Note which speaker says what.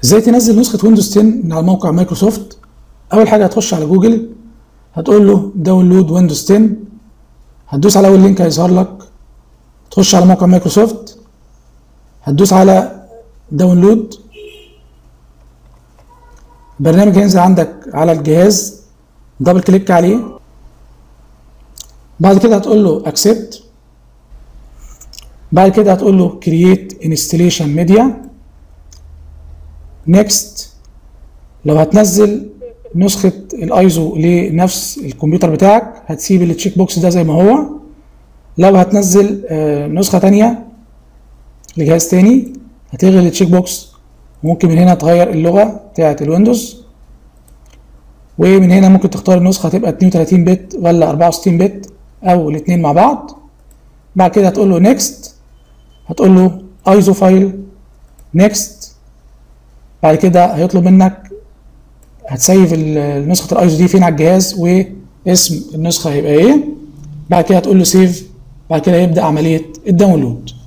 Speaker 1: ازاي تنزل نسخه ويندوز 10 من على موقع مايكروسوفت اول حاجه هتخش على جوجل هتقول له داونلود ويندوز 10 هتدوس على اول لينك هيظهر لك تخش على موقع مايكروسوفت هتدوس على داونلود البرنامج هينزل عندك على الجهاز دبل كليك عليه بعد كده هتقول له اكسبت بعد كده هتقول له كرييت انستليشن ميديا نيكست لو هتنزل نسخة الايزو لنفس الكمبيوتر بتاعك هتسيب التشيك بوكس ده زي ما هو لو هتنزل آه، نسخة تانية لجهاز تاني هتلغي التشيك بوكس ممكن من هنا تغير اللغة بتاعة الويندوز ومن هنا ممكن تختار النسخة تبقى 32 بت ولا 64 بت او الاتنين مع بعض بعد كده هتقول له نيكست هتقول له ايزو فايل نيكست بعد كده هيطلب منك هتسيف ال- نسخة الايزو دي فين على الجهاز واسم النسخة هيبقى ايه بعد كده هتقول له سيف بعد كده يبدأ عملية الداونلود